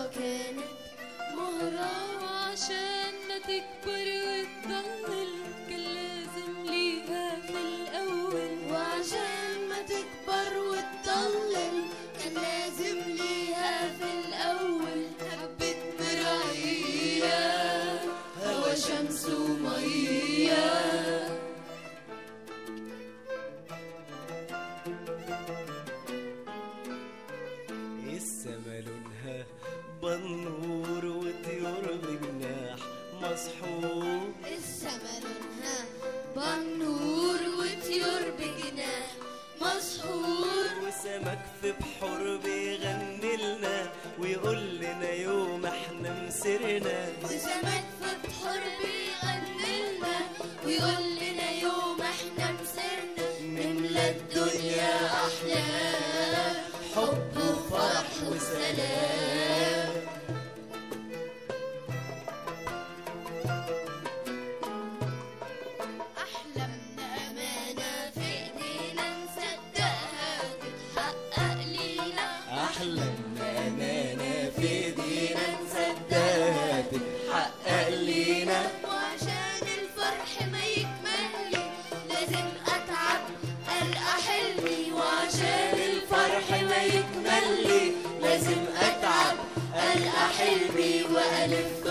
كانت مهرة وعشان ما تكبر وتضلل كان لازم ليها في الأول وعشان ما تكبر وتضلل كان لازم ليها في الأول حبة مرعية هوا شمس ومية السما لونها بنور وطيور بجناح مصحوب السما لونها بنور وطيور بجناح مسحور وسمك في بحور بيغني لنا ويقول لنا يوم احنا مسرنا وسمك في بحر بيغني لنا ويقول لنا يوم احنا مسرنا نملى الدنيا احلام حب وفرح وسلام أحلامنا أمانة في إيدينا نصدقها وتتحقق لينا احلامنا امانه في ايدينا نصدقها تتحقق لينا وعشان الفرح ما يكملي لازم اتعب القى حلمي وعشان الفرح ما يكملي لازم اتعب القى حلمي والف